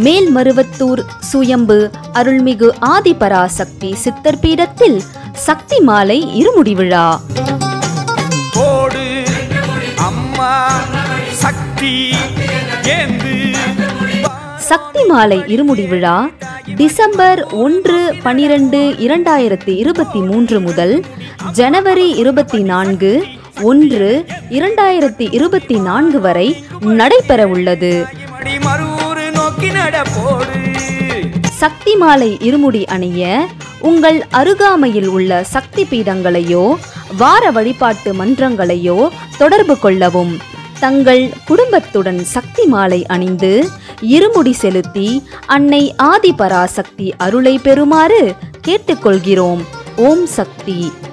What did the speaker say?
மேல்மருவத்தூர் சுயம்பு அருள்மிகு ஆதிபராசக்தி சித்தர் பீடத்தில் சக்தி மாலை இருமுடி விழா போடு அம்மா சக்தி ஏந்து சக்தி மாலை இருமுடி விழா டிசம்பர் ஒன்று பனிரெண்டு இரண்டாயிரத்தி இருபத்தி மூன்று முதல் ஜனவரி இருபத்தி நான்கு ஒன்று இரண்டாயிரத்தி இருபத்தி நான்கு வரை நடைபெற உள்ளது அடி மறுவூரு நோக்கி நட போடு சக்தி மாலை இருமுடி அணிய உங்கள் அருகாமையில் உள்ள சக்தி பீடங்களையோ வார வழிபாட்டு மன்றங்களையோ தொடர்பு கொள்ளவும் தங்கள் குடும்பத்துடன் சக்தி மாலை அணிந்து இருமுடி செலுத்தி அன்னை ஆதிபராசக்தி அருளை பெறுமாறு கேட்டுக்கொள்கிறோம் ஓம் சக்தி